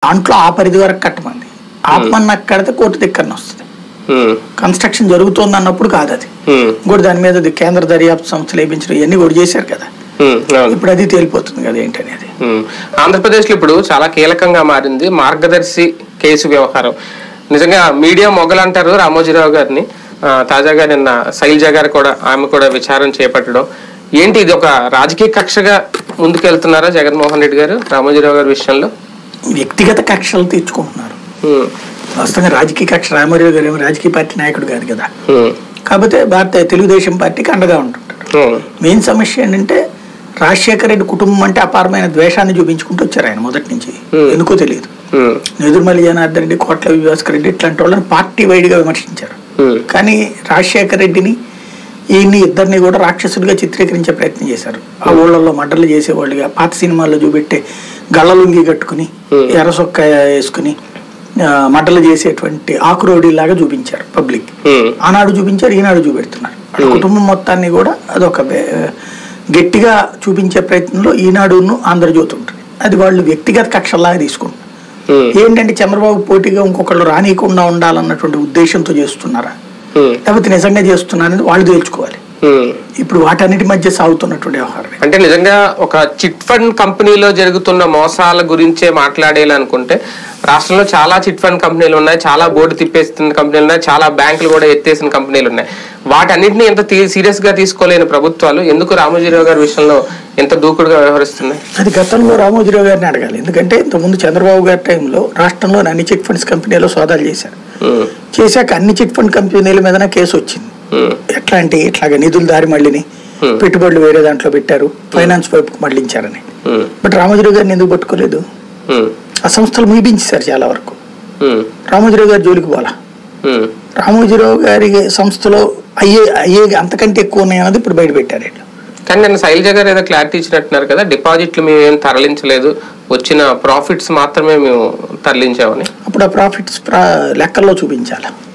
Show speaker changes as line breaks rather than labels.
దాంట్లో ఆ పరిధి వరకు కట్టమంది ఆపమన్నాక కడితే కోర్టు దగ్గరనే వస్తుంది
ఉమ్,
కన్స్ట్రక్షన్ జరుగుతోంది అన్నప్పుడు కాదు అది
ఉమ్,
ఇంకోటి దాని మీద అది కేంద్ర దర్యాప్తు సంస్థలు వేయించడం ఇవన్నీ కూడా చేశారు కదా
ఉమ్, అవును
ఇప్పుడు అది తేలిపోతుంది కదా ఏంటనేది
ఉమ్. ఆంధ్రప్రదేశ్లో ఇప్పుడు చాలా కీలకంగా మారింది మార్గదర్శి కేసు వ్యవహారం నిజంగా మీడియా మొగలు అంటారు రామోజీరావు గారిని ఆ, తాజాగా నిన్న శైలజ గారు కూడా ఆమె కూడా విచారణ చేపట్టడం ఏంటి ఇది ఒక రాజకీయ కక్షగా ముందుకెళ్తున్నారా జగన్మోహన్ రెడ్డి గారు రామోజీరావు గారి విషయంలో
వ్యక్తిగత కక్షలు తీర్చుకుంటున్నారు
ఉమ్,
వాస్తవంగా రాజకీయ కక్ష రామారావు గారు ఏమో రాజకీయ పార్టీ నాయకుడు కాదు కదా
ఉమ్,
కాకపోతే భారత తెలుగుదేశం పార్టీకి అండగా ఉంటుంటాడు
ఉమ్,
మెయిన్ సమస్య ఏంటంటే రాజశేఖర రెడ్డి కుటుంబం అంటే అపారమైన ద్వేషాన్ని చూపించుకుంటూ వచ్చారు ఆయన మొదటి నుంచి
Hmm.
ఎందుకో తెలియదు
ఉమ్,
నెదురుమల్లి జనార్దన్ రెడ్డి కోట్ల విభాస్కర్ రెడ్డి ఇట్లాంటి వాళ్ళని పార్టీ వైడ్గా విమర్శించారు
ఉమ్,
కానీ రాజశేఖర రెడ్డిని ఈయన్ని ఇద్దరిని కూడా రాక్షసుడిగా చిత్రీకరించే ప్రయత్నం చేశారు ఆ ఊళ్ళల్లో మడ్డలు చేసేవాళ్ళుగా పాత సినిమాల్లో చూపెట్టే గళ్ళలుంగి కట్టుకుని
Hmm.
ఎర్ర సొక్క వేసుకుని ఆ, మడ్డలు చేసేటువంటి ఆకురోడిలాగా చూపించారు పబ్లిక్
ఉమ్,
ఆనాడు చూపించారు ఈనాడు చూపెడుతున్నారు అటు కుటుంబం మొత్తాన్ని కూడా అదొక బే- గట్టిగా చూపించే ప్రయత్నంలో ఈనాడును ఆంధ్రజ్యోతి ఉంటుంది అది వాళ్ళు వ్యక్తిగత కక్షలాగా తీసుకుంటారు
ఉమ్,
ఏంటంటే చంద్రబాబు పోటీగా ఇంకొకళ్ళు రానియకుండా ఉండాలన్నటువంటి ఉద్దేశంతో చేస్తున్నారా
ఉమ్,
లేకపోతే నిజంగా చేస్తున్నారని వాళ్ళు తేల్చుకోవాలి
ఉమ్.
ఇప్పుడు వాటన్నిటి మధ్య సాగుతున్నటువంటి వ్యవహారం
అంటే నిజంగా ఒక చిట్ ఫండ్ కంపెనీలో జరుగుతున్న మోసాల గురించే మాట్లాడేయాలనుకుంటే రాష్ట్రంలో చాలా చిట్ ఫండ్ కంపెనీలు ఉన్నాయి చాలా బోర్డు తిప్పేస్తున్న కంపెనీలు ఉన్నాయి చాలా బ్యాంకులు కూడా ఎత్తేసిన కంపెనీలు ఉన్నాయి వాటన్నిటిని ఎంత సీరియస్ గా తీసుకోలేని ప్రభుత్వాలు ఎందుకు రామోజీరావు గారి విషయంలో ఎంత దూకుడుగా వ్యవహరిస్తున్నాయి
అది గతంలో రామోజీరావు గారిని అడగాలి ఎందుకంటే ఇంతకుముందు చంద్రబాబు గారి టైంలో రాష్ట్రంలో అన్ని చిట్ ఫండ్స్ కంపెనీలో సోదాలు చేశారు
ఉమ్,
చేశాక అన్ని చిట్ ఫండ్ కంపెనీల మీదన కేసు వచ్చింది
ఉమ్,
ఎట్లా అంటే ఇట్లాగ నిధులు దారి మళ్ళీని
Hmm.
పెట్టుబడులు వేరే దాంట్లో పెట్టారు ఫైనాన్స్ వైపుకు మళ్ళించారని
ఉమ్,
బట్ రామోజీరావు గారిని ఎందుకు పట్టుకోలేదు
ఉమ్,
ఆ సంస్థలు ముగిపించారు చాలా వరకు
ఉమ్,
రామోజీరావు గారి జోలికి పోలా
ఉమ్,
రామోజీరావు గారి సంస్థలో అయ్యే అయ్యే అంతకంటే ఎక్కువ ఉన్నాయన్నది ఇప్పుడు బయట పెట్టారు వీళ్ళు.
కానీ నేను శైలజ గారు ఏదో క్లారిటీ ఇచ్చినట్టున్నారు కదా డిపాజిట్లు మేము ఏం తరలించలేదు వచ్చిన ప్రాఫిట్స్ మాత్రమే మేము తరలించామని
అప్పుడు ఆ ప్రాఫిట్స్ లెక్కల్లో చూపించాలి